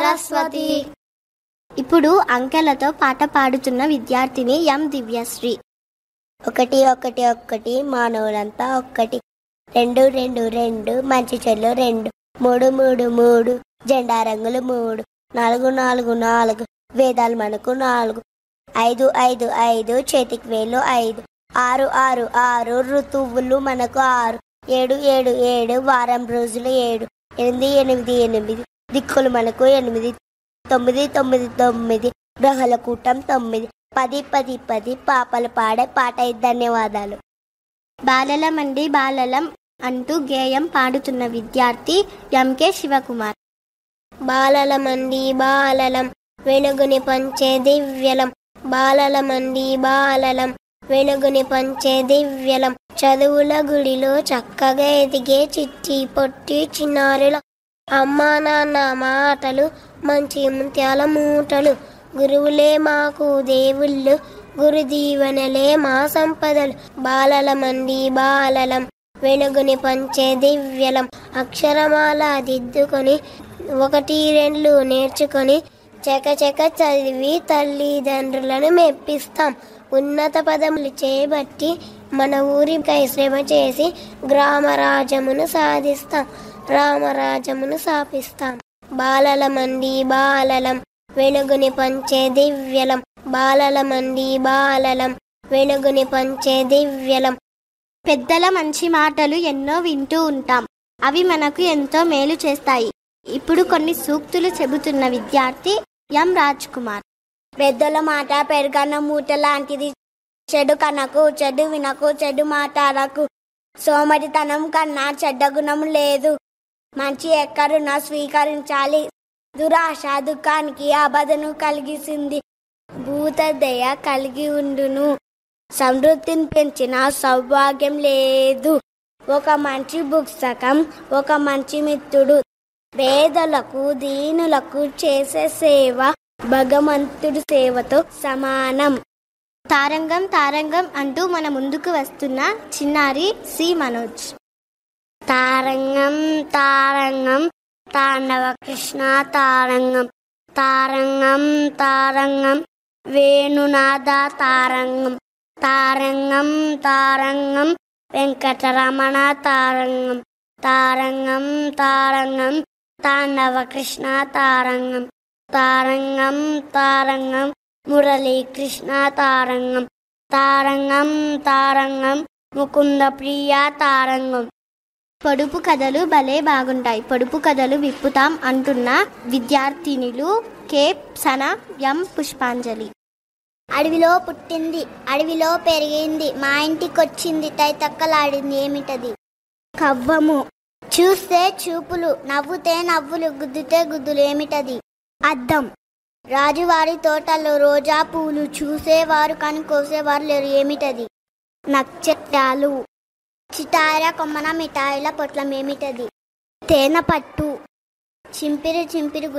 సరస్వతి ఇప్పుడు అంకెలతో పాట పాడుతున్న విద్యార్థిని ఎం దివ్యశ్రీ ఒకటి ఒకటి ఒకటి మానవులంతా ఒక్కటి రెండు రెండు రెండు మంచి చెల్లు రెండు మూడు మూడు మూడు జెండా రంగులు మూడు నాలుగు నాలుగు నాలుగు వేదాలు మనకు నాలుగు ఐదు ఐదు ఐదు చేతికి వేలు ఐదు ఆరు ఆరు ఆరు ఋతువులు మనకు ఆరు ఏడు ఏడు ఏడు వారం రోజులు ఏడు ఎనిమిది ఎనిమిది ఎనిమిది దిక్కులు మనకు ఎనిమిది తొమ్మిది తొమ్మిది తొమ్మిది గ్రహాల కూటం తొమ్మిది పది పది పది పాపలు పాడే పాట ధన్యవాదాలు బాలలమండి బాలలం అంటూ గేయం పాడుతున్న విద్యార్థి ఎంకే శివకుమార్ బాలలమండి బాలలం వెలుగుని పంచే దివ్యలం బాలలమండి బాలలం వెలుగుని పంచే దివ్యలం చదువుల గుడిలో చక్కగా ఎదిగే చిట్టి పొట్టి చిన్నారుల అమ్మా నాన్న మాటలు మంచి ముత్యాల మూటలు గురువులే మాకు దేవుళ్ళు గురు దీవెనలే మా సంపదలు బాలలమండి బాలలం వెలుగుని పంచే దివ్యలం అక్షరమాల దిద్దుకొని ఒకటి రెండు నేర్చుకొని చకచక చదివి తల్లిదండ్రులను మెప్పిస్తాం ఉన్నత పదములు చేపట్టి మన ఊరికై శ్రమ చేసి గ్రామరాజమును సాధిస్తాం రామరాజమును స్థాపిస్తాం బాలలమండి బాలలం వెలుగుని పంచే దివ్యలం బాలలమండి బాలలం వెలుగుని పంచే దివ్యలం పెద్దల మంచి మాటలు ఎన్నో వింటూ ఉంటాం అవి మనకు ఎంతో మేలు చేస్తాయి ఇప్పుడు కొన్ని సూక్తులు చెబుతున్న విద్యార్థి ఎం రాజ్ కుమార్ పెద్దల మాట పెరుగన్న మూట లాంటిది చెడు కనకు చెడు వినకు చెడు మాటాలకు సోమరితనం కన్నా చెడ్డ గుణం లేదు మంచి ఎక్కడున్నా స్వీకరించాలి దురాశ దుఃఖానికి ఆపదను కలిగిసింది భూతదయ కలిగి ఉండును సమృద్ధిని పెంచిన సౌభాగ్యం లేదు ఒక మంచి పుస్తకం ఒక మంచి మిత్రుడు పేదలకు దీనులకు చేసే సేవ భగవంతుడి సేవతో సమానం తారంగం తారంగం అంటూ మన ముందుకు వస్తున్న చిన్నారి సి మనోజ్ తారంగం తారంగం తాండవ కృష్ణ తారంగం తారంగం తారంగం వేణునాద తారంగం తారంగం తారంగం వెంకటరమణ తారంగం తారంగం తారంగం తాండవ కృష్ణ తారంగం తారంగం తారంగం మురళీకృష్ణ తారంగం తారంగం తారంగం ముకుంద ప్రియ తారంగం పొడుపు కథలు భలే బాగుంటాయి పొడుపు కథలు విప్పుతాం అంటున్న విద్యార్థినులు కె సన ఎం పుష్పాంజలి అడవిలో పుట్టింది అడవిలో పెరిగింది మా ఇంటికొచ్చింది తైతక్కలాడింది ఏమిటది కవ్వము చూస్తే చూపులు నవ్వుతే నవ్వులు గుద్దుతే గుద్దులు ఏమిటది అద్దం రాజువారి తోటలో రోజా పూలు చూసేవారు కానీ కోసేవారు లేరు ఏమిటది నక్షత్రాలు చిటార కొమ్మన మిఠాయిల పొట్లం ఏమిటది తేనె పట్టు చింపిరి చింపిరి